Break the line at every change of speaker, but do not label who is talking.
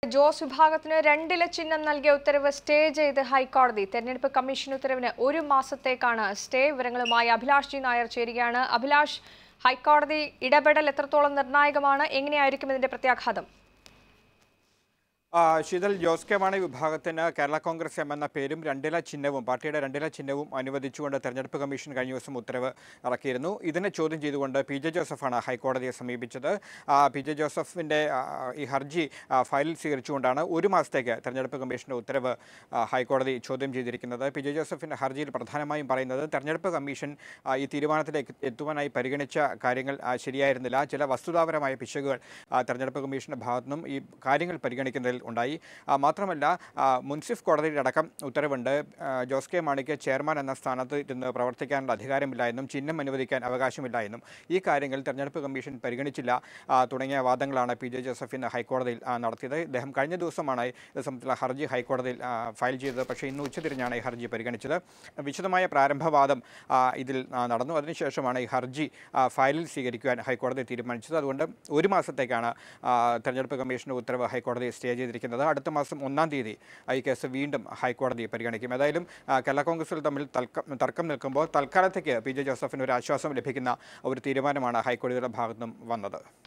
ജോസ് വിഭാഗത്തിന് രണ്ടില ചിഹ്നം നൽകിയ ഉത്തരവ് സ്റ്റേ ചെയ്ത് ഹൈക്കോടതി തെരഞ്ഞെടുപ്പ് കമ്മീഷൻ ഉത്തരവിന് ഒരു മാസത്തേക്കാണ് സ്റ്റേ വിവരങ്ങളുമായി അഭിലാഷ് ജി നായർ ചേരുകയാണ് അഭിലാഷ് ഹൈക്കോടതി ഇടപെടൽ എത്രത്തോളം നിർണായകമാണ് എങ്ങനെയായിരിക്കും ഇതിന്റെ പ്രത്യാഘാതം
ആ, ശീതൽ ജോസ് കെ മാണി വിഭാഗത്തിന് കേരള കോൺഗ്രസ് എം എന്ന പേരും രണ്ടില ചിഹ്നവും പാർട്ടിയുടെ രണ്ടില ചിഹ്നവും അനുവദിച്ചുകൊണ്ട് തെരഞ്ഞെടുപ്പ് കമ്മീഷൻ കഴിഞ്ഞ ദിവസം ഉത്തരവ് ഇറക്കിയിരുന്നു ഇതിനെ ചോദ്യം ചെയ്തുകൊണ്ട് പി ജെ ജോസഫാണ് ഹൈക്കോടതിയെ സമീപിച്ചത് ആ, പി ജെ ജോസഫിൻ്റെ ആ, ഈ ഹർജി ആ, ഫയലിൽ സ്വീകരിച്ചുകൊണ്ടാണ് ഒരു മാസത്തേക്ക് തെരഞ്ഞെടുപ്പ് കമ്മീഷൻ്റെ ഉത്തരവ് ആ, ഹൈക്കോടതി ചോദ്യം ചെയ്തിരിക്കുന്നത് പി ജെ ജോസഫിൻ്റെ ഹർജിയിൽ പ്രധാനമായും പറയുന്നത് തെരഞ്ഞെടുപ്പ് കമ്മീഷൻ ആ, ഈ തീരുമാനത്തിലേക്ക് എത്തുവാനായി പരിഗണിച്ച കാര്യങ്ങൾ ആ, ശരിയായിരുന്നില്ല ചില വസ്തുതാപരമായ പിശകുകൾ ആ, തെരഞ്ഞെടുപ്പ് കമ്മീഷൻ്റെ ഭാഗത്തുനിന്നും ഈ കാര്യങ്ങൾ പരിഗണിക്കുന്നതിൽ ഉണ്ടായി ആ, മാത്രമല്ല ആ, മുൻസിഫ് കോടതിയുടെ അടക്കം ഉത്തരവുണ്ട് ആ, ജോസ് കെ മാണിക്ക് ചെയർമാൻ എന്ന സ്ഥാനത്ത് ഇരുന്ന് പ്രവർത്തിക്കാനുള്ള അധികാരമില്ല എന്നും ചിഹ്നം അനുവദിക്കാൻ അവകാശമില്ല എന്നും ഈ കാര്യങ്ങൾ തെരഞ്ഞെടുപ്പ് കമ്മീഷൻ പരിഗണിച്ചില്ല ആ, തുടങ്ങിയ വാദങ്ങളാണ് പി ജെ ജോസഫ് ഇന്ന് ഹൈക്കോടതിയിൽ ആ, നടത്തിയത് ഇദ്ദേഹം കഴിഞ്ഞ ദിവസമാണ് ഇത് സംബന്ധിച്ചുള്ള ഹർജി ഹൈക്കോടതിയിൽ ആ, ഫയൽ ചെയ്തത് പക്ഷേ ഇന്ന് ഉച്ചതിരിഞ്ഞാണ് ഈ ഹർജി പരിഗണിച്ചത് വിശദമായ പ്രാരംഭവാദം ആ, ഇതിൽ ആ, നടന്നു അതിനുശേഷമാണ് ഈ ഹർജി ആ, ഫയലിൽ സ്വീകരിക്കുവാൻ ഹൈക്കോടതി തീരുമാനിച്ചത് അതുകൊണ്ട് ഒരു മാസത്തേക്കാണ് ആ, തെരഞ്ഞെടുപ്പ് കമ്മീഷന്റെ ഉത്തരവ് ഹൈക്കോടതി സ്റ്റേ ചെയ്തിരിക്കുന്നത് അടുത്ത മാസം ഒന്നാം തീയതി ഈ കേസ് വീണ്ടും ഹൈക്കോടതി പരിഗണിക്കും ഏതായാലും ആ, കേരള കോൺഗ്രസിൽ തമ്മിൽ തൽക്കം തർക്കം നിൽക്കുമ്പോൾ തൽക്കാലത്തേക്ക് പി ജെ ജോസഫിന് ഒരു ആശ്വാസം ലഭിക്കുന്ന ഒരു തീരുമാനമാണ് ഹൈക്കോടതിയുടെ ഭാഗത്തുനിന്നും വന്നത്